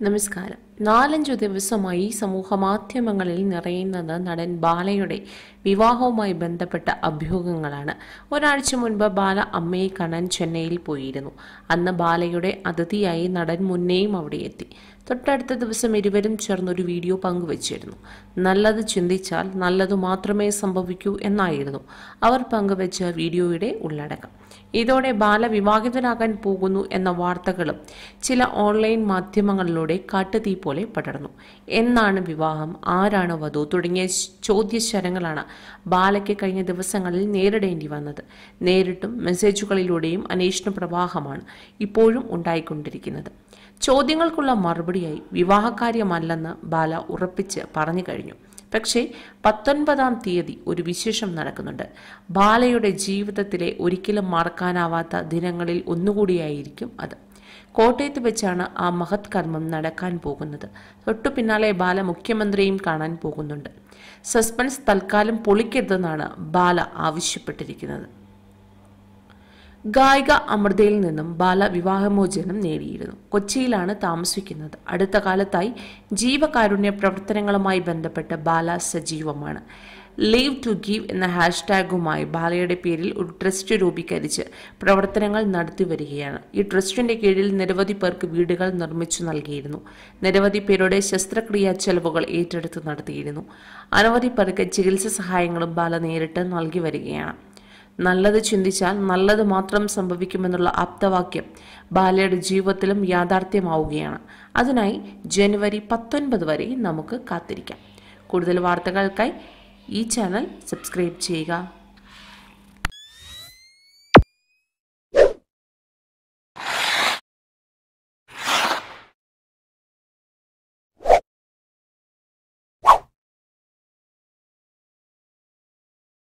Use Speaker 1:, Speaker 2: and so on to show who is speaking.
Speaker 1: നമസ്കാരം നാലഞ്ചു ദിവസമായി സമൂഹ മാധ്യമങ്ങളിൽ നിറയുന്നത് നടൻ ബാലയുടെ വിവാഹവുമായി ബന്ധപ്പെട്ട അഭ്യൂഹങ്ങളാണ് ഒരാഴ്ച മുൻപ് ബാല അമ്മയെ കാണാൻ ചെന്നൈയിൽ പോയിരുന്നു അന്ന് ബാലയുടെ അതിഥിയായി നടൻ മുന്നേയും അവിടെ എത്തി തൊട്ടടുത്ത ദിവസം ഇരുവരും ചേർന്നൊരു വീഡിയോ പങ്കുവച്ചിരുന്നു നല്ലത് ചിന്തിച്ചാൽ നല്ലതു മാത്രമേ സംഭവിക്കൂ എന്നായിരുന്നു അവർ പങ്കുവച്ച വീഡിയോയുടെ ഉള്ളടക്കം ഇതോടെ ബാല വിവാഹിതനാകാൻ പോകുന്നു എന്ന വാർത്തകളും ചില ഓൺലൈൻ മാധ്യമങ്ങളിലൂടെ കാട്ടുതീ പോലെ പടർന്നു എന്നാണ് വിവാഹം ആരാണ് വധു തുടങ്ങിയ ചോദ്യശരങ്ങളാണ് ബാലയ്ക്ക് കഴിഞ്ഞ ദിവസങ്ങളിൽ നേരിടേണ്ടി വന്നത് നേരിട്ടും മെസ്സേജുകളിലൂടെയും അന്വേഷണ പ്രവാഹമാണ് ഇപ്പോഴും ഉണ്ടായിക്കൊണ്ടിരിക്കുന്നത് ചോദ്യങ്ങൾക്കുള്ള മറുപടിയായി വിവാഹകാര്യമല്ലെന്ന് ബാല ഉറപ്പിച്ച് പറഞ്ഞു കഴിഞ്ഞു പക്ഷേ പത്തൊൻപതാം തീയതി ഒരു വിശേഷം നടക്കുന്നുണ്ട് ബാലയുടെ ജീവിതത്തിലെ ഒരിക്കലും മറക്കാനാവാത്ത ദിനങ്ങളിൽ ഒന്നുകൂടിയായിരിക്കും അത് കോട്ടയത്ത് വെച്ചാണ് ആ മഹത് കർമ്മം നടക്കാൻ പോകുന്നത് തൊട്ടു പിന്നാലെ ബാല മുഖ്യമന്ത്രിയും കാണാൻ പോകുന്നുണ്ട് സസ്പെൻസ് തൽക്കാലം പൊളിക്കരുതെന്നാണ് ബാല ആവശ്യപ്പെട്ടിരിക്കുന്നത് ഗായിക അമൃതയിൽ നിന്നും ബാല വിവാഹമോചനം നേടിയിരുന്നു കൊച്ചിയിലാണ് താമസിക്കുന്നത് അടുത്ത കാലത്തായി ജീവകാരുണ്യ പ്രവർത്തനങ്ങളുമായി ബന്ധപ്പെട്ട് ബാല സജീവമാണ് ലീവ് ടു ഗീവ് എന്ന ഹാഷ്ടാഗുമായി ബാലയുടെ പേരിൽ ഒരു ട്രസ്റ്റ് രൂപീകരിച്ച് പ്രവർത്തനങ്ങൾ നടത്തി വരികയാണ് ഈ ട്രസ്റ്റിന്റെ കീഴിൽ നിരവധി പേർക്ക് വീടുകൾ നിർമ്മിച്ചു നൽകിയിരുന്നു നിരവധി പേരുടെ ശസ്ത്രക്രിയാ ചെലവുകൾ ഏറ്റെടുത്ത് നടത്തിയിരുന്നു അനവധി പേർക്ക് ചികിത്സ സഹായങ്ങളും ബാല നേരിട്ട് നൽകി വരികയാണ് നല്ലത് ചിന്തിച്ചാൽ നല്ലത് മാത്രം സംഭവിക്കുമെന്നുള്ള ആപ്തവാക്യം ബാലയുടെ ജീവിതത്തിലും യാഥാർത്ഥ്യമാവുകയാണ് അതിനായി ജനുവരി പത്തൊൻപത് വരെ നമുക്ക് കാത്തിരിക്കാം കൂടുതൽ വാർത്തകൾക്കായി ഈ ചാനൽ സബ്സ്ക്രൈബ് ചെയ്യുക